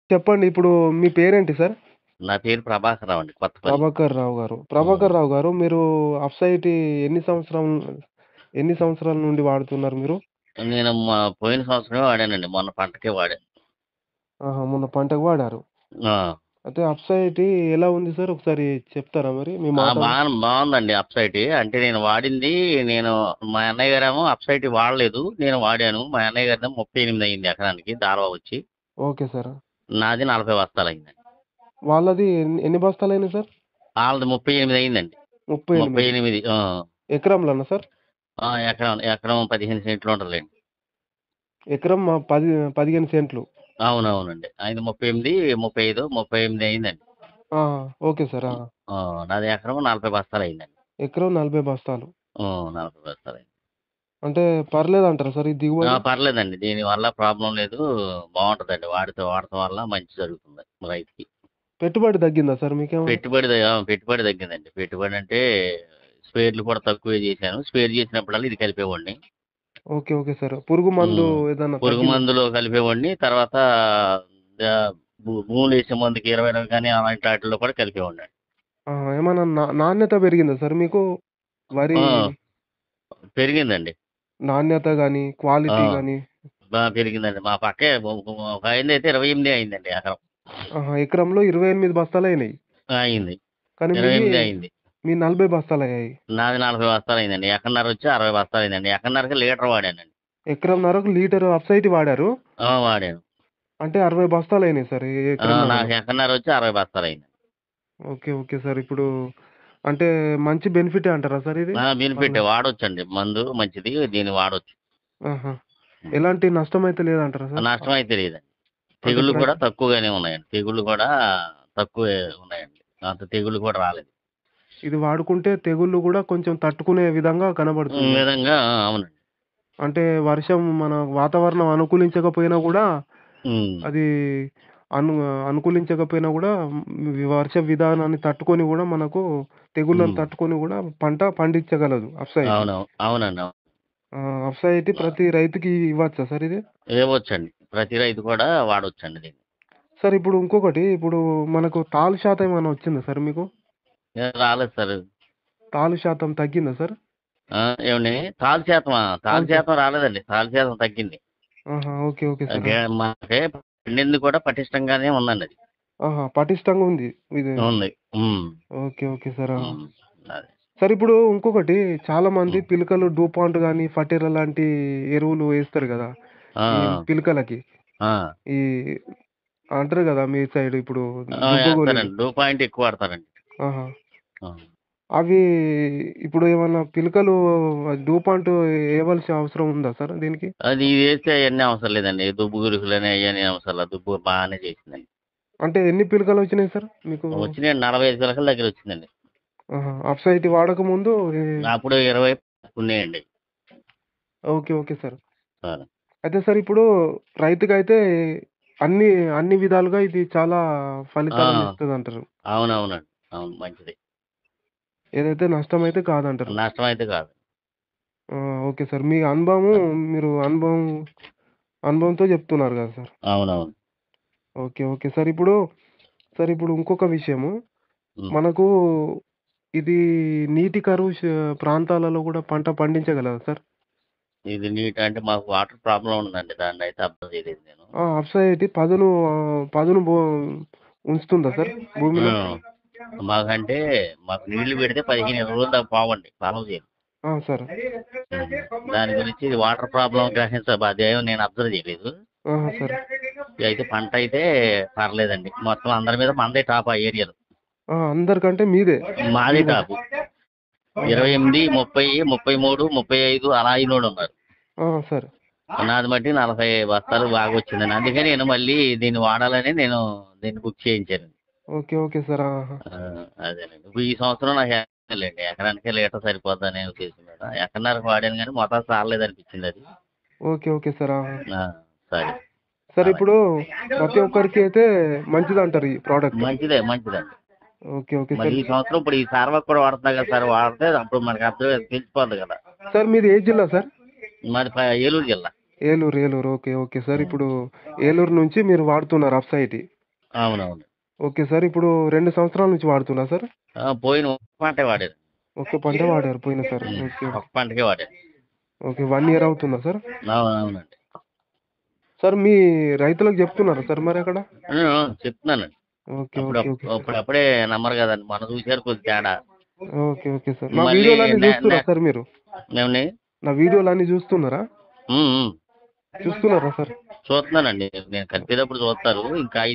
చెప్పండి ఇప్పుడు మీ పేరేంటి సార్ నా పేరు ప్రభాకర్ రావు అండి కొత్తపల్లి ప్రభాకర్ రావు గారు ప్రభాకర్ రావు గారు మీరు అప్సైటీ ఎన్ని సంవత్సరం ఎన్ని సంవత్సరాల నుండి వాడుతున్నారు మీరు నేను మా పోయిన సంవత్సరమే వాడానండి మొన్న పంటకే వాడాను ఆహా, మొన్న పంటకు వాడారు ఆ. అయితే అప్సైటీ ఎలా ఉంది సార్ ఒకసారి చెప్తారా మరి మీ ఆ, మాట బాగా బాగుందండి అప్సైట్ అంటే నేను వాడింది నేను మా అన్నయ్య గారేమో అప్సైట్ వాడలేదు నేను వాడాను మా అన్నయ్య గారి ముప్పై ఎనిమిది అయింది ఎకరానికి దారవా వచ్చి ఓకే సార్ నాది నలభై బస్తాలు అయిందండి వాళ్ళది ఎన్ని- ఎన్ని బస్తాలు అయినాయి సార్ వాళ్ళది ముప్పై ఎనిమిది అయిందండి ముప్పై ముప్పై ఎనిమిది ఎనిమిది ఆ. ఎకరంలోనా సార్ ఆ, ఎకరం ఎకరం పదిహేను సెంట్లు ఉంటుందిలేండి ఎకరం మా పది పదిహేను సెంట్లు అవునవునండి ఆయన ముప్పై ఎనిమిది ముప్పై ఐదు ముప్పై ఎనిమిది అయిందండి ఆ, ఓకే సార్ ఆ. ఆ, నాది ఎకరం నలభై బస్తాలు అయిందండి ఎకరం నలభై బస్తాలు ఆ, నలభై బస్తాలు అయింది అంటే పర్లేదు అంటారా సార్ ఈ దిగుబడి ఆ, పర్లేదండి దీని వల్ల ప్రాబ్లం లేదు బాగుంటుందండి వాడితే వాడటం వల్ల మంచి జరుగుతుంది రైతుకి పెట్టుబడి తగ్గిందా సార్ మీకేమో పెట్టుబడి ద- ఆ, పెట్టుబడి తగ్గిందండి పెట్టుబడి అంటే స్పేర్లు కూడా తక్కువే చేశాను స్పేర్ చేసినప్పుడల్లా ఇది కలిపేవాడిని ఓకే ఓకే సార్ పురుగు మందు ఉమ్. ఏదన్నా పురుగు తగ్గిందా? మందులో కలిపేవాడిని తర్వాత ఆ, భూ- భూములు వేసే మందుకి ఇరవై ఇరవై కానీ అలాంటి వాటిల్లో కూడా కలిపేవాడిని ఆ, ఏమన్నా నా- నాణ్యత పెరిగిందా సార్ మీకు వరి ఆ. పెరిగిందండి నాణ్యత కానీ క్వాలిటీ ఆ. కానీ బాగా పెరిగిందండి మా పక్కే ఒక అయింది అయితే ఇరవై ఎనిమిది అయిందండి ఎకరం ఎకరంలో ఇరవై ఎనిమిది బస్తాలు అయినాయి అయింది కానీ ఇరవై ఎనిమిది మీ అయింది మీ నలభై బస్తాలు అయ్యాయి నాది నలభై బస్తాలు అయిందండి ఎకరన్నర వచ్చి అరవై బస్తాలు అయిందండి ఎకరన్నరకి లీటర్ వాడానండి ఎకరంన్నరకు లీటర్ అప్సైట్ వాడారు ఆ, వాడాను అంటే అరవై బస్తాలు అయినాయి సార్ ఈ ఆ, ఎకరంన్నర. నాకు ఎకరన్నర వచ్చి అరవై బస్తాలు అయింది ఓకే ఓకే సార్ ఇప్పుడు అంటే మంచి బెనిఫిట్ అంటారా సార్ ఇది బెనిఫిట్ వాడొచ్చండి మందు మంచిది దీన్ని వాడొచ్చు ఆహా. ఎలాంటి నష్టం అయితే లేదంటారా సార్ నష్టం అయితే లేదండి తెగుళ్ళు ప్ర- కూడా తక్కువగానే ఉన్నాయండి తెగుళ్ళు కూడా తక్కువే ఉన్నాయండి అంత తెగుళ్ళు కూడా రాలేదు ఇది వాడుకుంటే తెగుళ్ళు కూడా కొంచెం తట్టుకునే విధంగా ఈ కనబడుతుంది విధంగా ఆ, అవునండి అంటే వర్షం మన వాతావరణం అనుకూలించకపోయినా కూడా ఉమ్. అది అను అనుకూలించకపోయినా కూడా మ్, వర్ష విధానాన్ని తట్టుకొని కూడా మనకు తెగుళ్ళను మ్. తట్టుకొని కూడా పంట పండించగలదు అప్సైట్ అవును అవునండి అవును. అప్సైట్ ప్రతి రైతుకి ఇవ్వచ్చా సార్ ఇది ఇవ్వచ్చండి ప్రతి రైతు కూడా వాడొచ్చండి దీన్ని సార్ ఇప్పుడు ఇంకొకటి ఇప్పుడు మనకు తాలు శాతం ఏమైనా వచ్చిందా సార్ మీకు ఏ, రాలేదు సార్ తాలు శాతం తగ్గిందా సార్ ఆ, ఏమండి తాలు శాతమా తాలు తాలు శాతం రాలేదండి తాలు శాతం తగ్గింది ఆహా ఓకే ఓకే సార్ అదే మాకే పండింది కూడా పటిష్టంగానే ఉందండి అది ఆహా పటిష్టంగా ఉంది ఇది ఉంది ఉమ్, ఓకే ఓకే సార్ ఆ. ఉమ్, అదే. సార్ ఇప్పుడు ఇంకొకటి చాలా మంది పిలకలు డూపాంట్ కానీ ఫటీరా లాంటి ఎరువులు వేస్తారు కదా ఆ, ఈ పిలకలకి ఆ, ఈ అంటారు కదా మీ సైడ్ ఇప్పుడు ఆ, దుబ్బ గోళీలు. వేస్తారండి డూ పాయింట్ ఎక్కువ వాడతారండి ఆహా. ఆ. అవి ఇప్పుడు ఏమన్నా పిలకలు డూపాంట్ వేయవలసిన అవసరం ఉందా సార్ దీనికి అది ఇది వేస్తే అవన్నీ అవసరం లేదండి దుబ్బు గురుకులని అవన్నీ అవసరం లేదు దుబ్బు బాగానే చేసిందండి అంటే ఎన్ని పిలకలు వచ్చినాయి సార్ మీకు వచ్చినాయి నలభై ఐదు పిలకల దగ్గర వచ్చిందండి అప్సైట్ వాడక ముందు ఏ- అప్పుడు ఇరవై ఉన్నాయండి ఓకే ఓకే సార్ సార్ అయితే సార్ ఇప్పుడు రైతుకైతే అన్ని అన్ని విధాలుగా ఇది చాలా ఫలితాలను ఆ. ఇస్తుంది అంటారు అవునవునండి అవును మంచిది ఏదైతే నష్టం అయితే కాదంటారు నష్టం అయితే కాదు ఆ, ఓకే సార్ మీ అనుభవం మీరు అనుభవం అనుభవంతో చెప్తున్నారు కదా సార్ అవునవును ఓకే ఓకే సార్ ఇప్పుడు సార్ ఇప్పుడు ఇంకొక విషయము ఉమ్. మనకు ఇది నీటి కరువు శ- ప్రాంతాలలో కూడా పంట పండించగలదా సార్ ఇది నీట్ అంటే మాకు వాటర్ ప్రాబ్లం ఉందండి దాన్ని అయితే అబ్జర్వ్ చేయలేదు నేను ఆ, అప్సైట్ పదును ఆ, పదును బో ఉంచుతుందా సార్ భూమిలో ఆ. మాకంటే మాకు నీళ్లు పెడితే పదిహేను ఇరవై రోజులు దాకా పోవండి పాలవ చేయదు ఆ, సార్ దాని గురించి వాటర్ ప్రాబ్లం గ్రహించ అదేమో నేను అబ్జర్వ్ చేయలేదు ఆహా, సార్ ఇది అయితే పంట అయితే పర్లేదండి మొత్తం అందరి మీద మందే టాప్ ఆ ఏరియాలో ఆ, అందరికంటే మీదే మాదే టాప్ ఇరవై ఎనిమిది ముప్పై ముప్పై మూడు ముప్పై ఐదు అలా అయినోడు ఉన్నారు ఆ, సార్ నాది బట్టి నలభై బస్తాలు బాగా వచ్చిందండి అందుకని నేను మళ్ళీ దీన్ని వాడాలని నేను దీన్ని బుక్ చేయించాను ఓకే ఓకే సార్ ఆహా. ఆ, అదేనండి ఇప్పుడు ఈ సంవత్సరం నాకు లేండి ఎకరానికి లీటర్ సరిపోద్దనే ఉద్దేశం మీద ఎకరన్నరకు వాడాను కానీ మొత్తం చాలలేదు అనిపించింది అది ఓకే ఓకే సార్ ఆహా. ఆ, సరే సార్ ఇప్పుడు ప్రతి ఒక్కరికి అయితే మంచిది అంటారు ఈ ప్రోడక్ట్ మంచిదే మంచిదండి ఓకే ఓకే మరి సార్ ఈ సంవత్సరం ఇప్పుడు ఈ సార్వక్ కూడా వాడుతున్నా కదా సార్ వాడితే అప్పుడు మనకి అర్థం తెలిసిపోద్ది కదా సార్ మీది ఏ జిల్లా సార్ మరి ప- ఏలూరు జిల్లా Eluru Eluru okay okay sir ఇప్పుడు ఏలూరు నుంచి మీరు వాడుతున్నారు అప్సైట్ అవునవును ఓకే సార్ ఇప్పుడు రెండు సంవత్సరాల నుంచి వాడుతున్నా సార్ ఆ, పోయిన ఒక పంటే వాడారు ఒక్క పంట వాడారు పోయినసారి ఓకే ఒక పంటకే వాడారు ఓకే వన్ ఇయర్ అవుతుందా సార్ అవునవునండి సార్ మీ రైతులకు చెప్తున్నారా సార్ మరి అక్కడ నేను చెప్తున్నానండి ఓకే అప్పుడు ఓకే ఓకే సార్ అప్పుడప్పుడే నమ్మరు కదండి మన చూసారు కొద్ది తేడా ఓకే ఓకే సార్ నా మళ్ళీ వీడియోలు అన్ని నే- చూస్తున్నారా నే- సార్ మీరు ఏమండి నా వీడియోలు అన్ని చూస్తున్నారా ఉమ్, ఉమ్. చూస్తున్నారా సార్ చూస్తున్నానండి నేను కలిపేటప్పుడు చూస్తారు ఇంకా